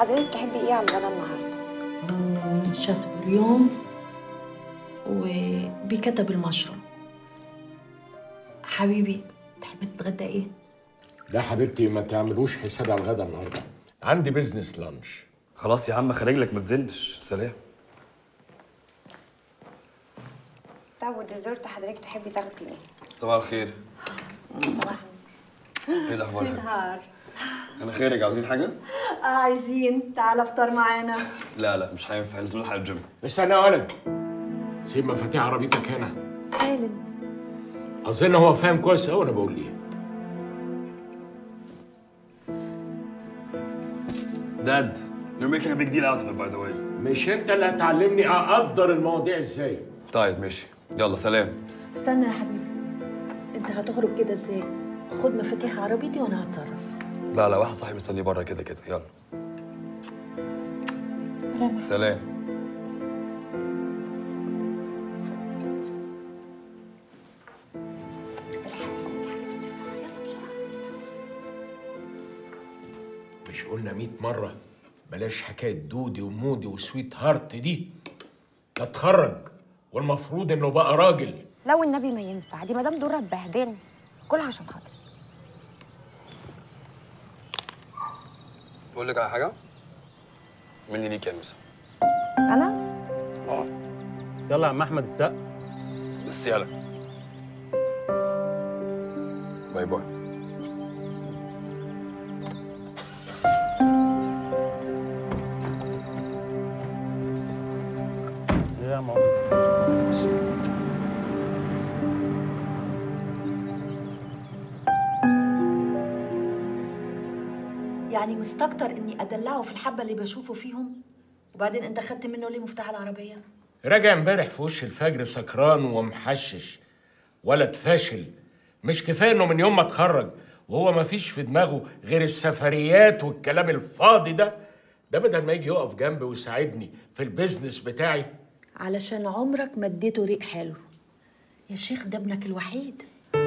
حضرتك تحبي ايه على الغدا النهارده شاتبريون وبكتب المشروم حبيبي تحب تتغدى ايه؟ لا حبيبتي ما تعملوش حساب على الغدا النهارده عندي بيزنس لانش خلاص يا عم خلي لك ما تزنش سلام طب والديزرت حضرتك تحبي تاخدي ايه صباح الخير صباح ايه الاخبار سويت هار انا خيرك عاوزين حاجه عايزين تعال افطر معانا لا لا مش هينفع لازم نروح على الجيم استنى يا ولد سيب مفاتيح عربيتك هنا سالم اظن هو فاهم كويس قوي انا بقول ايه داد you're making a big deal out of it by the way مش انت اللي هتعلمني اقدر المواضيع ازاي طيب ماشي يلا سلام استنى يا حبيبي انت هتخرج كده ازاي؟ خد مفاتيح عربيتي وانا هتصرف لا لا واحد صاحبي مستني بره كده كده يلا سلام سلام مش قلنا 100 مرة بلاش حكاية دودي ومودي وسويت هارت دي ده اتخرج والمفروض انه بقى راجل لو النبي ما ينفع دي مدام دورة اتبهدلنا كلها عشان خاطري بقول لك على حاجه مني ليك يا نوسه انا اه يلا يا عم احمد السقا بس يلا باي باي ايه يا ماما يعني مستكتر اني ادلعه في الحبه اللي بشوفه فيهم وبعدين انت خدت منه ليه مفتاح العربيه راجع امبارح في وش الفجر سكران ومحشش ولد فاشل مش كفايه انه من يوم ما اتخرج وهو ما فيش في دماغه غير السفريات والكلام الفاضي ده ده بدل ما يجي يقف جنبي ويساعدني في البيزنس بتاعي علشان عمرك ما اديته ريق حلو يا شيخ ده ابنك الوحيد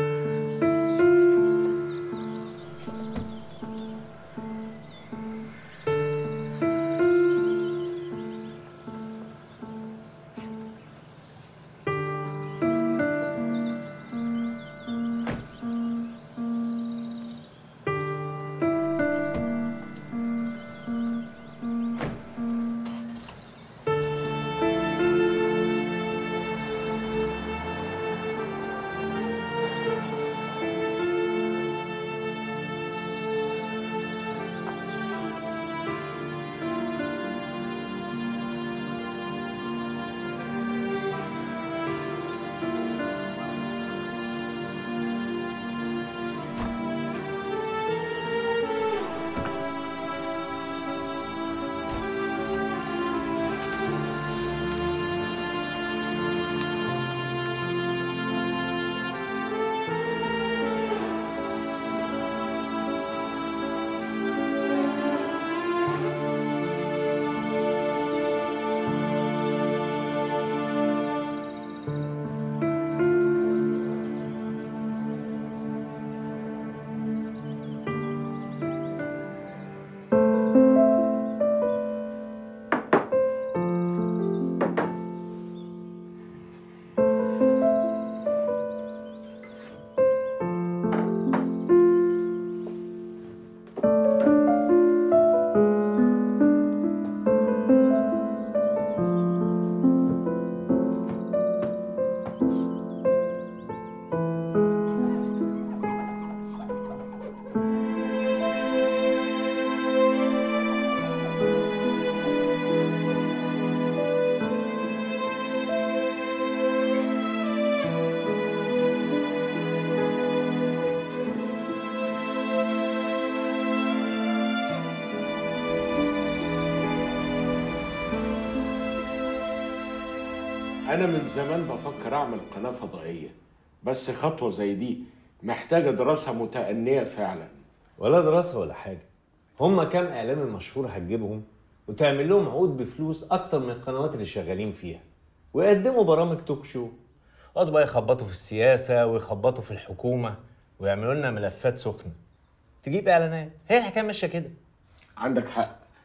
انا من زمان بفكر اعمل قناه فضائيه بس خطوه زي دي محتاجه دراسه متأنية فعلا ولا دراسة ولا حاجة هما كام إعلامي مشهور هتجيبهم وتعمل لهم عقود بفلوس أكتر من القنوات اللي شغالين فيها ويقدموا برامج توك شو يقعدوا بقى يخبطوا في السياسة ويخبطوا في الحكومة ويعملوا لنا ملفات سخنة تجيب إعلانات هي الحكاية ماشية كده عندك حق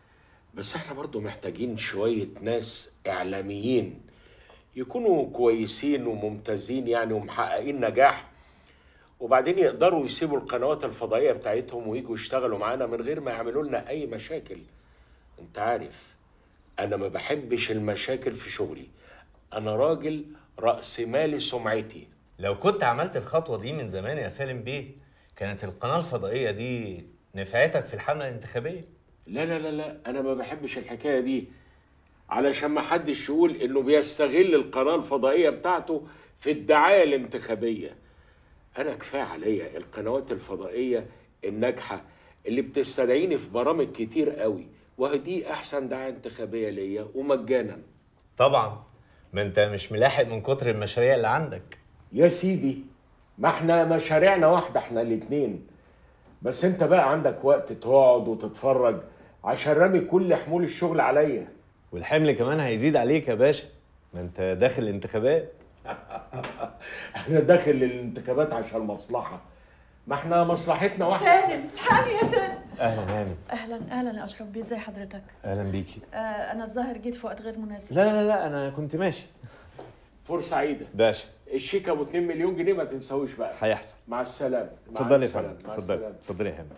بس احنا برضو محتاجين شوية ناس إعلاميين يكونوا كويسين وممتازين يعني ومحققين نجاح وبعدين يقدروا يسيبوا القنوات الفضائية بتاعتهم ويجوا يشتغلوا معانا من غير ما يعملوا لنا أي مشاكل انت عارف أنا ما بحبش المشاكل في شغلي أنا راجل رأس مالي سمعتي لو كنت عملت الخطوة دي من زمان يا سالم بيه كانت القناة الفضائية دي نفعتك في الحملة الانتخابية لا لا لا لا انا ما بحبش الحكايه دي علشان ما حدش يقول انه بيستغل القناه الفضائيه بتاعته في الدعايه الانتخابيه انا كفايه عليا القنوات الفضائيه الناجحه اللي بتستدعيني في برامج كتير قوي وهدي احسن دعايه انتخابيه ليا ومجانا طبعا ما انت مش ملاحق من كتر المشاريع اللي عندك يا سيدي ما احنا مشاريعنا واحده احنا الاتنين بس انت بقى عندك وقت تقعد وتتفرج عشان رامي كل حمول الشغل عليا والحمل كمان هيزيد عليك يا باشا ما انت داخل الانتخابات احنا داخل الانتخابات عشان مصلحة ما احنا مصلحتنا واحدة سالم الحقني يا سالم اهلا هاني اهلا اهلا يا اشرف بيه ازي حضرتك اهلا بيكي آه انا الظاهر جيت في وقت غير مناسب لا لا لا انا كنت ماشي فرصة سعيدة باشا الشيك ابو 2 مليون جنيه ما تنساوش بقى هيحصل مع السلامة مع اتفضلي يا السلامة، فندم مع اتفضلي السلامة. اتفضلي يا هاني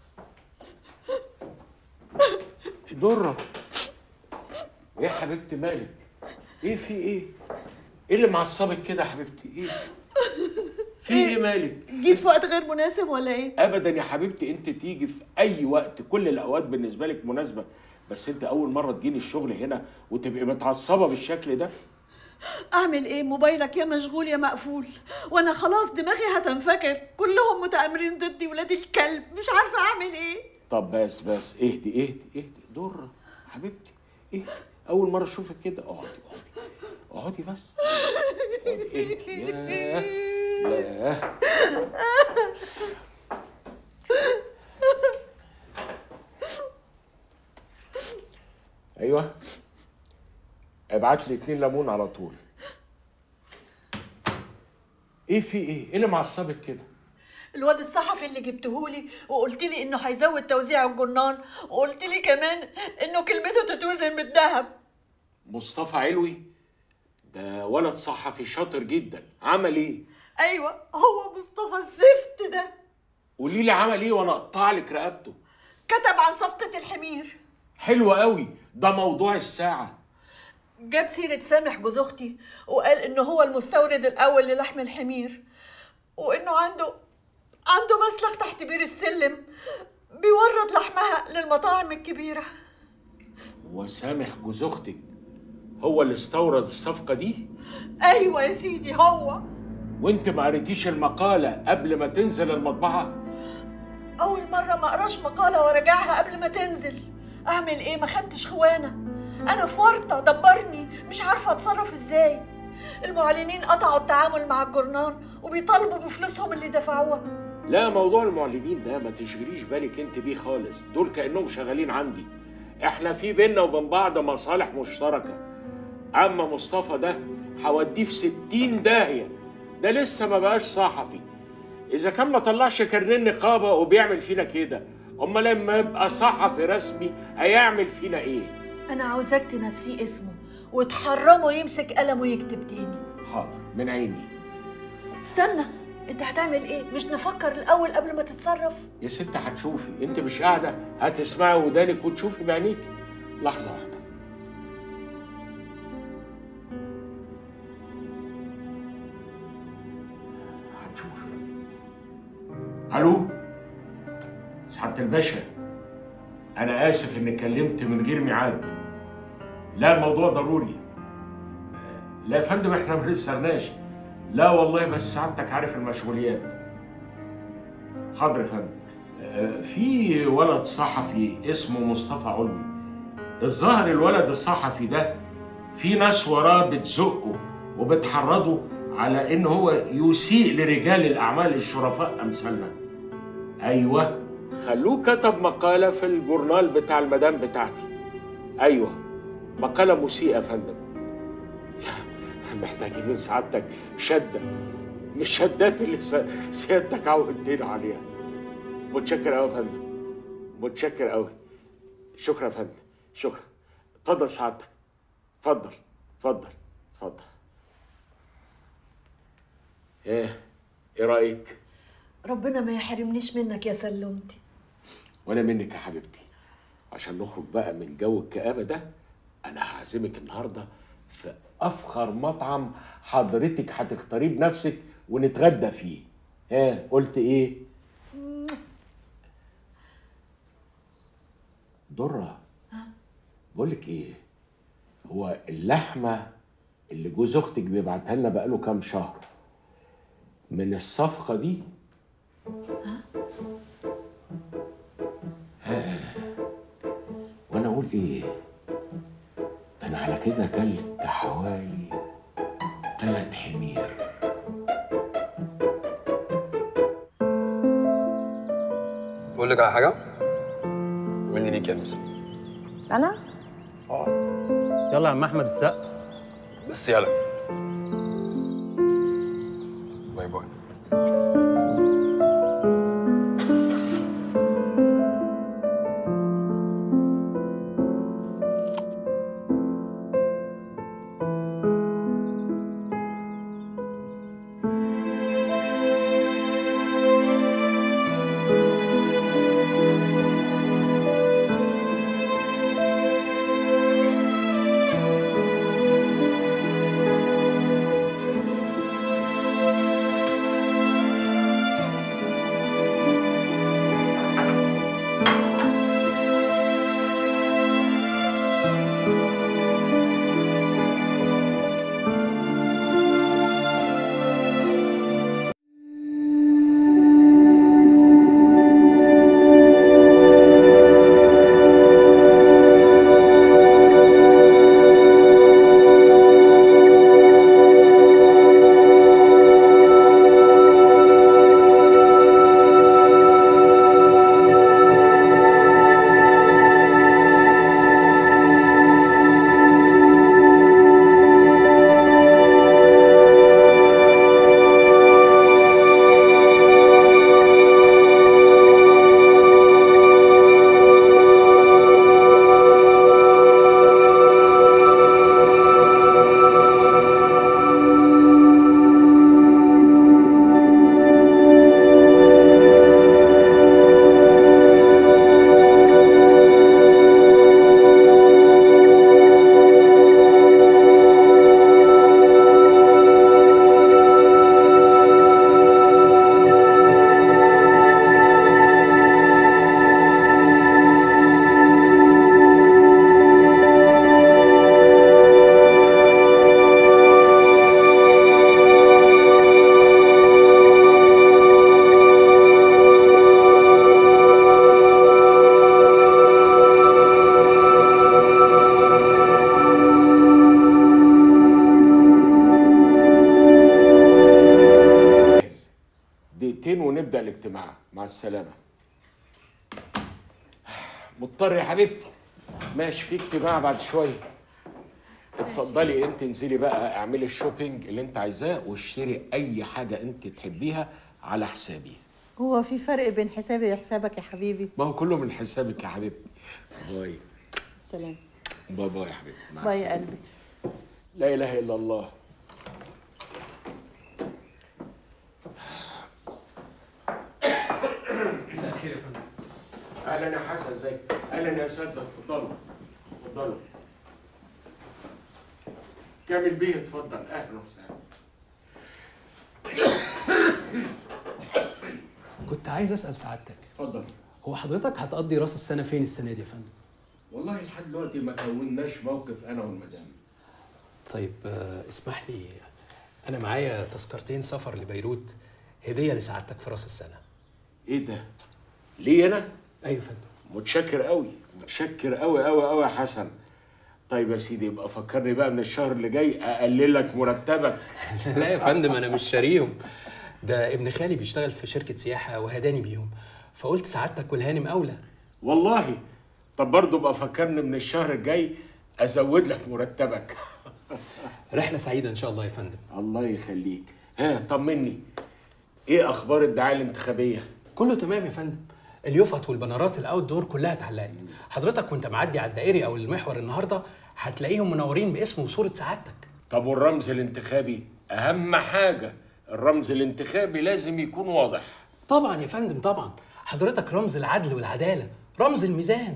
درة ايه يا حبيبتي مالك ايه في ايه ايه اللي معصبك كده يا حبيبتي ايه في ايه مالك جيت في وقت غير مناسب ولا ايه ابدا يا حبيبتي انت تيجي في اي وقت كل الاوقات بالنسبه لك مناسبه بس انت اول مره تجيني الشغل هنا وتبقي متعصبه بالشكل ده اعمل ايه موبايلك يا مشغول يا مقفول وانا خلاص دماغي هتنفجر كلهم متآمرين ضدي ولاد الكلب مش عارفه اعمل ايه طب بس بس اهدي اهدي اهدي دره حبيبتي اهدي اول مره اشوفك كده اقعدي اقعدي اقعدي بس اقعدي اهدي ياه ياه ايوه ابعت لي اتنين ليمون على طول ايه في ايه؟ ايه اللي معصبك كده؟ الواد الصحفي اللي جبتهولي وقلت لي انه هيزود توزيع الجرنان وقلت لي كمان انه كلمته تتوزن بالذهب مصطفى علوي ده ولد صحفي شاطر جدا عمل ايه ايوه هو مصطفى الزفت ده قولي لي عمل ايه وانا اقطع لك رقبته كتب عن صفقه الحمير حلو قوي ده موضوع الساعه جاب سيرة سامح جوز اختي وقال انه هو المستورد الاول للحم الحمير وانه عنده عنده مسلخ تحت بير السلم بيورد لحمها للمطاعم الكبيرة وسامح جوز اختك هو اللي استورد الصفقه دي ايوه يا سيدي هو وانت ما قريتيش المقاله قبل ما تنزل المطبعه اول مرة ما اقراش مقالة وراجعها قبل ما تنزل اعمل ايه ما خدتش خوانة انا في ورطة دبرني مش عارفة اتصرف ازاي المعلنين قطعوا التعامل مع الجرنان وبيطالبوا بفلوسهم اللي دفعوها لا موضوع المعلنين ده ما تشغليش بالك انت بيه خالص دول كانهم شغالين عندي احنا في بينا وبين بعض مصالح مشتركه اما مصطفى ده هوديه في ستين داهيه ده لسه ما بقاش صحفي اذا كان ما طلعش كارنيه نقابه وبيعمل فينا كده امال لما يبقى صحفي رسمي هيعمل فينا ايه انا عاوزاك تنسيه اسمه وتحرمه يمسك قلم ويكتب تاني حاضر من عيني استنى انت هتعمل ايه مش نفكر الاول قبل ما تتصرف يا ست هتشوفي انت مش قاعده هتسمعي ودانك وتشوفي بعينيك لحظه واحده هتشوفي الو سعاده الباشا انا اسف اني كلمت من غير ميعاد لا الموضوع ضروري لا يا فندم احنا ما لسرناش لا والله بس سعادتك عارف المشغوليات حاضر يا فندم آه، في ولد صحفي اسمه مصطفى علوي الظاهر الولد الصحفي ده في ناس وراه بتزقه وبتحرضه على ان هو يسيء لرجال الاعمال الشرفاء امثالنا ايوه خلوه كتب مقاله في الجورنال بتاع المدام بتاعتي ايوه مقاله مسيئه يا فندم لا محتاجين من سعادتك شده مش شدات اللي س- سيادتك عودتنا عليها متشكر قوي يا فندم متشكر قوي شكرا يا فندم شكرا اتفضل سعادتك اتفضل اتفضل اتفضل ايه ايه رايك ربنا ما يحرمنيش منك يا سلمتي وانا منك يا حبيبتي عشان نخرج بقى من جو الكآبة ده انا هعزمك النهارده في افخر مطعم حضرتك هتختاريه بنفسك ونتغدى فيه ها قلت ايه درة بقول لك ايه هو اللحمه اللي جوز اختك بيبعتها لنا بقاله كام شهر من الصفقه دي وانا اقول ايه ده انا على كده كلت حوالي تلات حمير بقول لك على حاجه مني ليك يا نسا انا اه يلا يا عم احمد السقا بس يلا باي باي دقيقتين ونبدا الاجتماع مع السلامه مضطر يا حبيبتي ماشي في اجتماع بعد شويه اتفضلي انت انزلي بقى اعملي الشوبينج اللي انت عايزاه واشتري اي حاجه انت تحبيها على حسابي هو في فرق بين حسابي وحسابك يا حبيبي ما هو كله من حسابك يا حبيبتي باي سلام باي باي يا حبيبتي مع باي يا السلامة. قلبي لا اله الا الله مساء الخير يا فندم اهلا يا حسن ازيك اهلا يا اساتذه اتفضلوا اتفضلوا كامل بيه اتفضل اهلا وسهلا كنت عايز اسال سعادتك اتفضل هو حضرتك هتقضي راس السنه فين السنه دي يا فندم والله لحد دلوقتي ما كوناش موقف انا والمدام طيب آه، اسمح لي انا معايا تذكرتين سفر لبيروت هديه لسعادتك في راس السنه ايه ده ليه انا ايوه يا فندم متشكر قوي متشكر قوي قوي قوي يا حسن طيب يا سيدي يبقى فكرني بقى من الشهر اللي جاي اقلل لك مرتبك لا يا فندم انا مش شاريهم ده ابن خالي بيشتغل في شركه سياحه وهداني بيهم فقلت سعادتك والهانم اولى والله طب برضه بقى فكرني من الشهر الجاي ازود لك مرتبك رحله سعيده ان شاء الله يا فندم الله يخليك ها طمني ايه اخبار الدعايه الانتخابيه كله تمام يا فندم اليوفط والبنرات الاوت دور كلها اتعلقت حضرتك وانت معدي على الدائري او المحور النهارده هتلاقيهم منورين باسم وصوره سعادتك طب والرمز الانتخابي اهم حاجه الرمز الانتخابي لازم يكون واضح طبعا يا فندم طبعا حضرتك رمز العدل والعداله رمز الميزان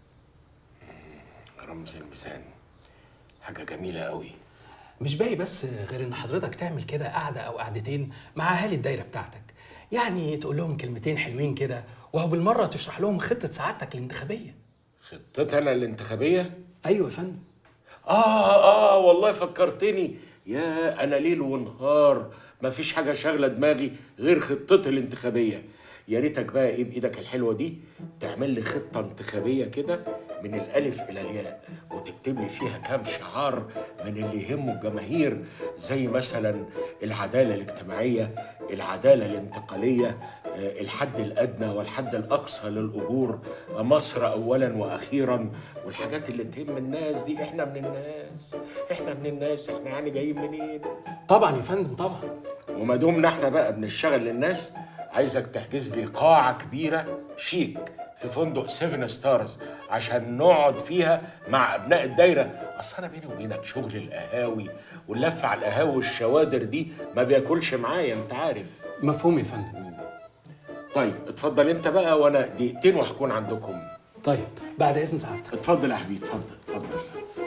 رمز الميزان حاجه جميله قوي مش باقي بس غير ان حضرتك تعمل كده قعده او قعدتين مع اهالي الدايره بتاعتك يعني تقول لهم كلمتين حلوين كده وهو بالمره تشرح لهم خطه سعادتك الانتخابيه خطتنا الانتخابيه ايوه يا فندم اه اه والله فكرتني يا انا ليل ونهار مفيش حاجه شاغله دماغي غير خطتي الانتخابيه يا ريتك بقى ايه بايدك الحلوه دي تعمل لي خطه انتخابيه كده من الالف الى الياء وتكتب لي فيها كام شعار من اللي يهمه الجماهير زي مثلا العداله الاجتماعيه العداله الانتقاليه آه، الحد الادنى والحد الاقصى للاجور مصر اولا واخيرا والحاجات اللي تهم الناس دي احنا من الناس احنا من الناس احنا يعني جايين منين طبعا يا فندم طبعا وما دمنا احنا بقى بنشتغل للناس عايزك تحجز لي قاعة كبيرة شيك في فندق سيفن ستارز عشان نقعد فيها مع أبناء الدايرة أصل أنا بيني وبينك شغل القهاوي واللف على القهاوي والشوادر دي ما بياكلش معايا أنت عارف مفهوم يا فندم طيب اتفضل أنت بقى وأنا دقيقتين وهكون عندكم طيب بعد اذن سعادتك اتفضل يا حبيبي اتفضل اتفضل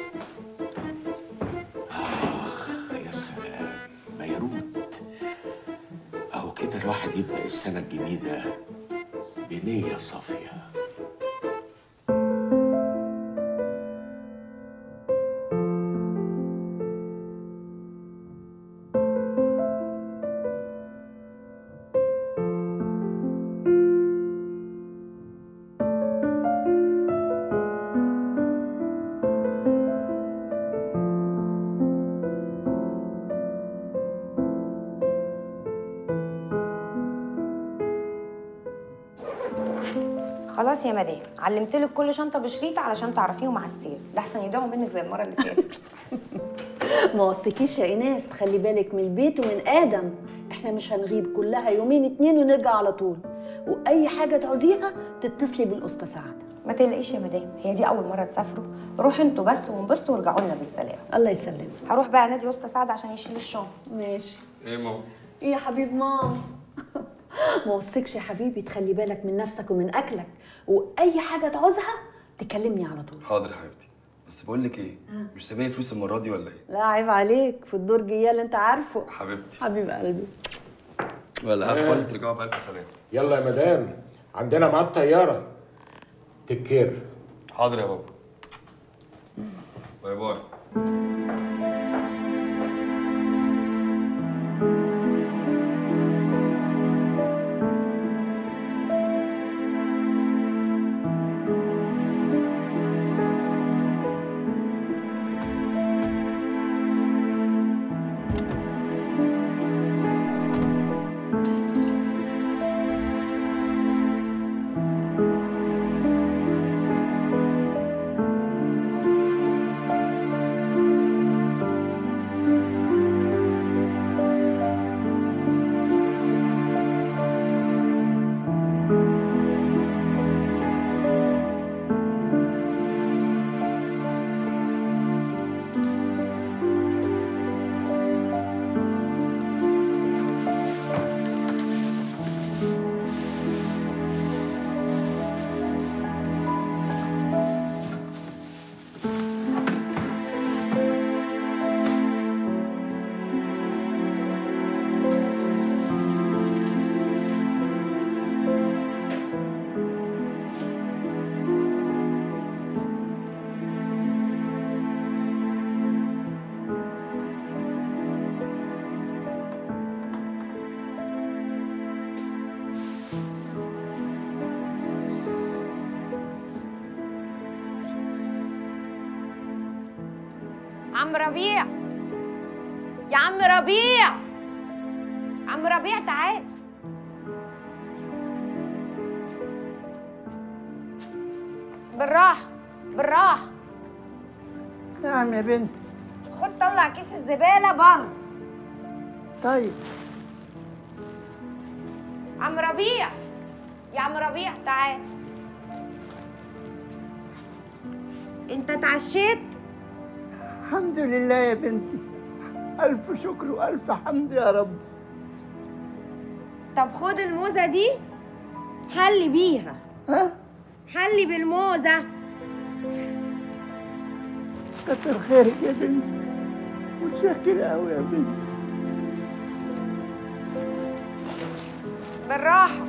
آخ يا سلام بيروت أهو كده الواحد يبدأ السنة الجديدة بنية صافية خلاص يا مدام علمت لك كل شنطه بشريط علشان تعرفيهم على السير لحسن يضيعوا منك زي المره اللي فاتت ما وصيكيش يا ايناس تخلي بالك من البيت ومن ادم احنا مش هنغيب كلها يومين اتنين ونرجع على طول واي حاجه تعوزيها تتصلي بالاستاذ سعد ما تقلقيش يا مدام هي دي اول مره تسافروا روحوا انتوا بس وانبسطوا وارجعوا لنا بالسلامه الله يسلمك هروح بقى نادي استاذ سعد عشان يشيل الشنطه ماشي ايه ماما ايه يا حبيب ماما ما وصيكش يا حبيبي تخلي بالك من نفسك ومن اكلك واي حاجه تعوزها تكلمني على طول حاضر يا حبيبتي بس بقول لك ايه مش سايباني فلوس المره دي ولا ايه لا عيب عليك في الدور جيال انت عارفه حبيبتي حبيب قلبي ولا عارفه ترجعوا بألف سلامه يلا يا مدام عندنا ميعاد طيارة تكير حاضر يا بابا باي باي عم ربيع يا عم ربيع عم ربيع تعال بالراحة بالراحة نعم يا بنت خد طلع كيس الزبالة بره طيب عم ربيع يا عم ربيع تعال انت اتعشيت الحمد لله يا بنتي ألف شكر وألف حمد يا رب طب خد الموزه دي حلي بيها ها حلي بالموزه كتر خيرك يا بنتي متشكرة أوي يا بنتي بالراحه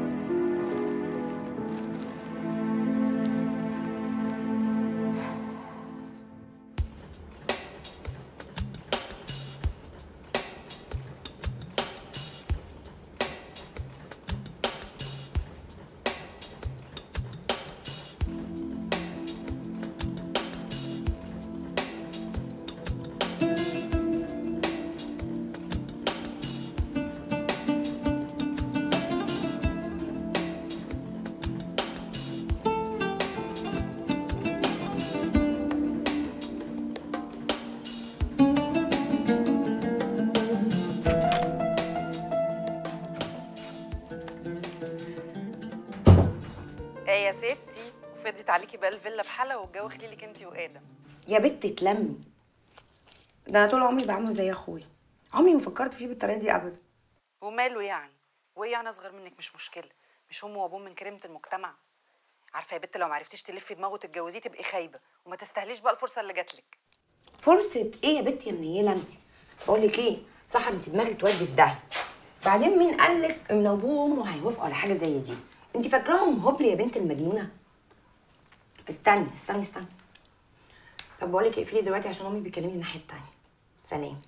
ايه يا ستي وفضيت عليكي بقى الفيلا بحالها والجو خليلك انت وادم يا بت تلمي ده انا طول عمري بعمل زي اخويا عمري ما فكرت فيه بالطريقه دي ابدا وماله يعني وايه يعني اصغر منك مش مشكله مش امه وابوه من كريمه المجتمع عارفه يا بت لو ما عرفتيش تلفي دماغه وتتجوزيه تبقي خايبه وما تستاهليش بقى الفرصه اللي جاتلك فرصه ايه يا بت يا منيله انت بقول لك ايه صح انت دماغك تودي في داهيه بعدين مين قال لك ان ابوه وامه هيوافقوا على حاجه زي دي انت فاكراهم هبل يا بنت المجنونه استني استني استني طب بقول لك اقفلي دلوقتي عشان امي بيكلمني الناحيه التانيه سلام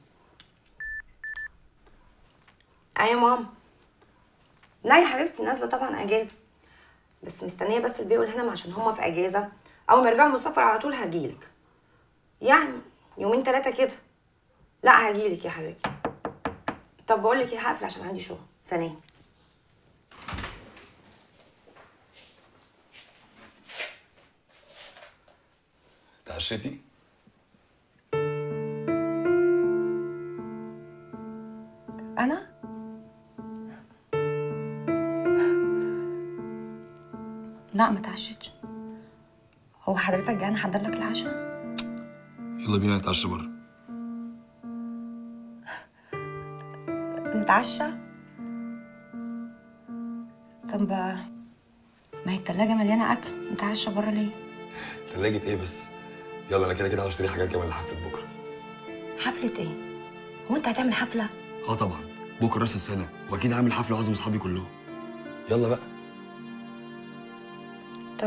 ايوه يا ماما لا يا حبيبتي نازله طبعا اجازه بس مستنيه بس البي والهنا عشان هما في اجازه اول ما يرجعوا من السفر على طول هجيلك يعني يومين ثلاثه كده لا هجيلك يا حبيبتي طب بقول لك ايه هقفل عشان عندي شغل سلام اتعشيتي؟ انا لا ما تعشتش هو حضرتك جاي احضر لك العشاء يلا بينا نتعشى بره نتعشى طب ما هي التلاجة مليانة أكل نتعشى بره ليه؟ تلاجة ايه بس؟ يلا انا كده كده هشتري حاجات كمان لحفلة بكرة حفلة إيه؟ هو أنت هتعمل حفلة؟ اه طبعا بكرة راس السنة واكيد هعمل حفلة وعازم اصحابي كلهم يلا بقى طب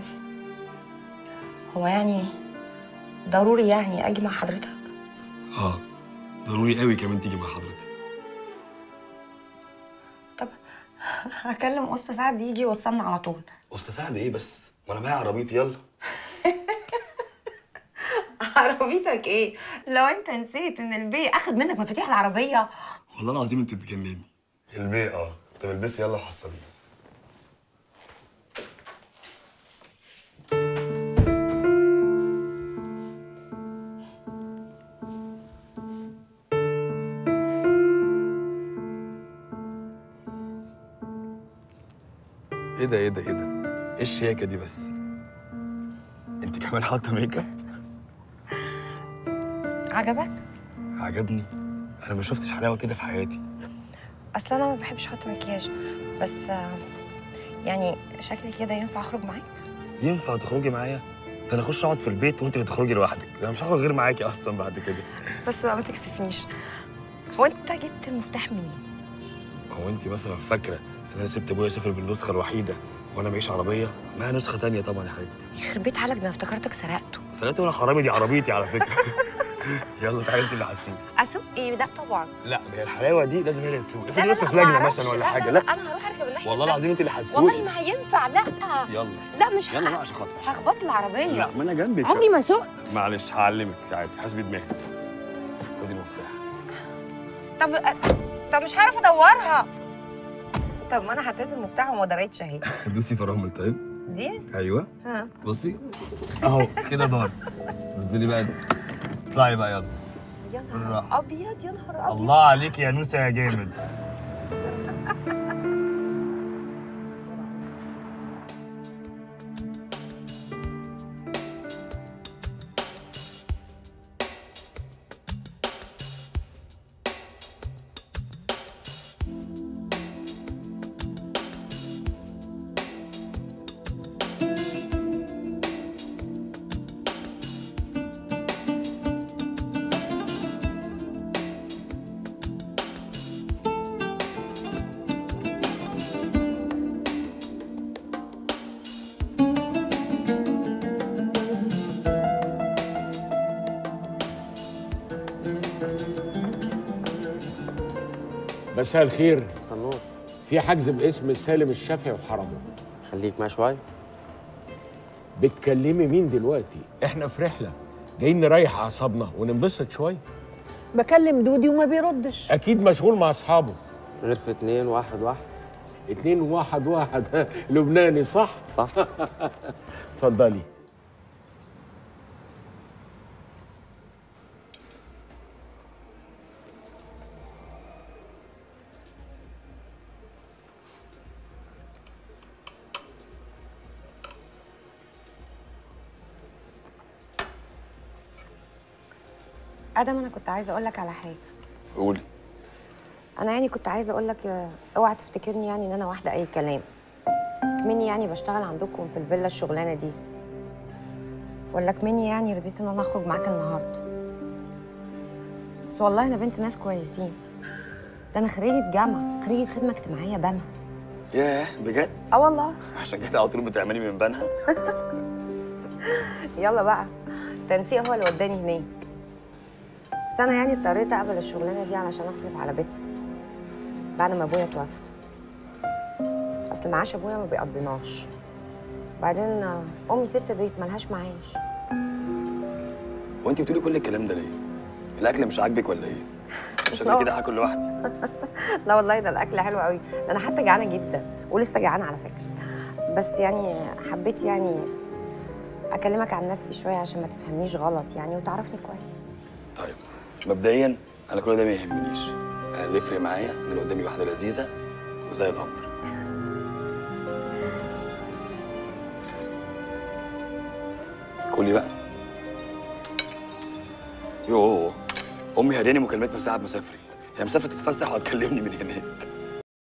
هو يعني ضروري يعني أجي مع حضرتك؟ اه ضروري قوي كمان تيجي مع حضرتك طب هكلم أستاذ سعد يجي يوصلنا على طول استاذ سعد ايه بس؟ وانا معايا عربيتي يلا عربيتك إيه؟ لو أنت نسيت إن البي أخد منك مفاتيح العربية والله العظيم انت بتجنني البي اه طب البسي يلا وحصلني ايه ده ايه ده ايه ده؟ ايه الشياكة دي بس؟ انت كمان حاطة ميك اب؟ عجبك؟ عجبني انا ما شفتش حلاوة كده في حياتي أصل أنا ما بحبش أحط مكياج بس آه، يعني شكلي كده ينفع أخرج معاك؟ ينفع تخرجي معايا؟ ده انا اخش اقعد في البيت وانت اللي تخرجي لوحدك انا مش هخرج غير معاكي اصلا بعد كده بس بقى ما تكسفنيش هو أنت جبت المفتاح منين؟ هو انت مثلا فاكره ان انا سبت ابويا يسافر بالنسخه الوحيده وانا معيش عربيه معايا نسخه تانية طبعا يا حبيبتي يخرب بيت عليك ده أنا افتكرتك سرقته سرقت ولا حرامي دي عربيتي على فكره يلا تعالي انت اللي هتسوقي أسوق إيه ده طبعا لا ما هي الحلاوه دي لازم هي اللي تسوق لا افرضي لا لسه لا في لجنه معرفش. مثلا ولا لا حاجه لا, لا لا أنا هروح أركب الناحية والله التانية. العظيم انت اللي هتسوقي والله ما هينفع لا يلا لا مش يلا ه- بقى عشان خاطري هخبط العربية لا ما انا جنبك عمري ما سوقت معلش هعلمك تعالي حاسبي دماغك بس خدي المفتاح طب طب مش هعرف ادورها طب ما انا حطيت المفتاح وما دريتش اهي دوسي فرامل طيب دي ايوه ها بصي اهو كده دار نزلي بقى ده اطلعي بقى يلا يا بالراحة. نهار ابيض يا نهار ابيض الله عليك يا نوسه يا جامد مساء الخير صنور في حجز باسم سالم الشافعي وحرمه خليك معاه شوي بتكلمي مين دلوقتي احنا في رحله جايين نريح اعصابنا وننبسط شويه بكلم دودي وما بيردش اكيد مشغول مع اصحابه غرفة اتنين واحد واحد اتنين واحد واحد لبناني صح صح اتفضلي ادم انا كنت عايزه اقول لك على حاجه قولي انا يعني كنت عايزه اقول لك آه، اوعى تفتكرني يعني ان انا واحده اي كلام كمني يعني بشتغل عندكم في الفيلا الشغلانه دي ولا كمني يعني رضيت ان انا اخرج معاك النهارده بس والله انا بنت ناس كويسين ده انا خريجه جامعه خريجه خدمه اجتماعيه بنها ياه بجد اه والله عشان كده على طول بتعملي من بنها يلا بقى التنسيق هو اللي وداني هناك بس انا يعني اضطريت اقبل الشغلانه دي علشان اصرف على بيتنا بعد ما ابويا توفى اصل معاش ابويا ما بيقضيناش بعدين آه، امي ست بيت ملهاش معاش وانت بتقولي كل الكلام ده ليه الاكل مش عاجبك ولا ايه عشان لا. كده هاكل لوحدي لا والله ده الاكل حلو قوي ده انا حتى جعانه جدا ولسه جعانه على فكره بس يعني حبيت يعني اكلمك عن نفسي شويه عشان ما تفهمنيش غلط يعني وتعرفني كويس طيب مبدئيا انا كل ده ما يهمنيش انا اللي يفرق معايا ان اللي قدامي واحده لذيذه وزي القمر كلي بقى يوه امي هداني مكالمات من ساعه ما سافرت هي مسافره تتفسح وهتكلمني من هناك